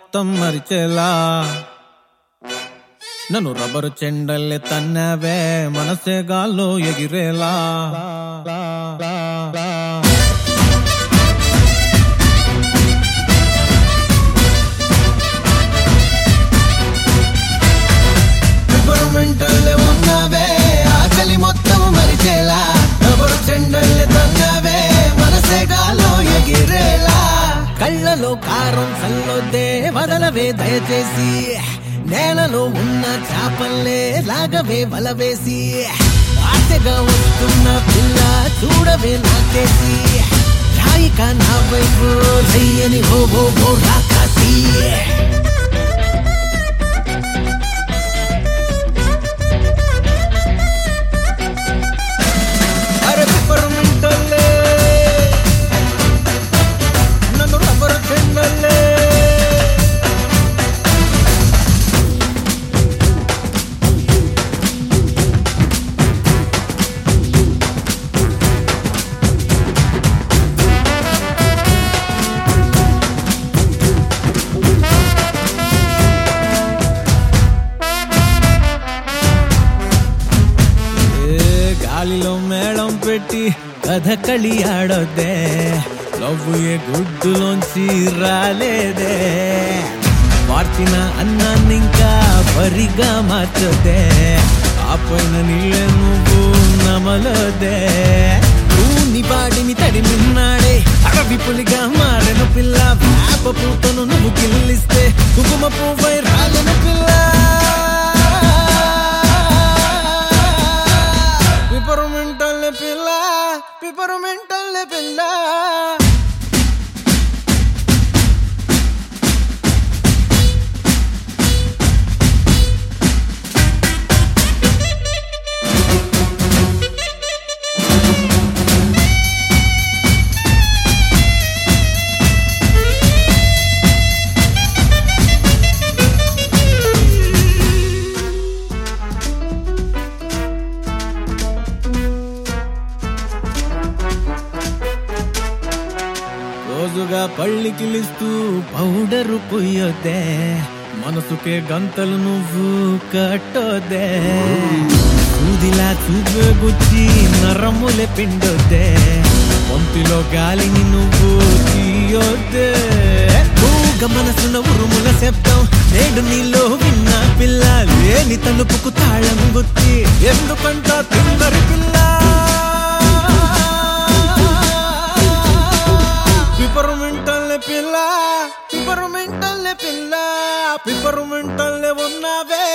మొత్తం మరిచేలా నన్ను రబ్బరు చెండల్లే తన్నవే మనసే గాల్లో ఎగిరేలా పిపరుమెంటల్లే ఉన్నవే ఆకలి మొత్తం మరిచేలా రబ్బరు చెండల్లే తన్నవే మనసే గాలో ఎగిరేలా కళ్ళలో కారం చల్లొద్దే వదలవే దయచేసి నేలలో ఉన్న చేపల్లే లాగవే వలవేసి ఆశగా వస్తున్న పిల్ల చూడవే నాకేసి రాయిక నా వైపు చెయ్యని హో హో హో రాకాసి అరే పిపరుమెంటల్లే నన్ను రబ్బరు చెండల్లే ఏ గాలిలో మేళం పెట్టి కథకళి ఆడొద్దే లవ్ ఏ గుడ్డులోంచి రాలేదే మార్చిన అన్నాన్నింకా వరిగా మార్చొద్దే ఆ పైన నీళ్ళే నువ్వు నమలొద్దే నీ బాడిని తడిమిన్నాడే అడవి పులిగా మారెన పిల్ల వేప పూతను నువ్వు గిల్లిస్తే కుంకుమ పువ్వై రాలెన పిల్ల పిపరుమెంటల్ పిల్ల పిపరుమెంటల్ పిల్ల రోజుగా పళ్ళికిలిస్తూ పౌడరు పొయ్యొద్దే మనసుకే గంతలు నువ్వు కట్టొద్దే సూదిలా చూపే గుచ్చి నరములే పిండొద్దే పొంతిలో గాలిని నువ్వు తీయొద్దే మూగ మనసున ఉరుముల శబ్దం నేడు నీలో విన్న పిల్ల లేని తలుపుకు తాళం గుచ్చి ఎందుకంట తిందరి పిల్ల పిపరుమెంటల్ పిల్ల పిపరుమెంటల్ పిల్ల పిపరుమెంటల్ ఉన్నవే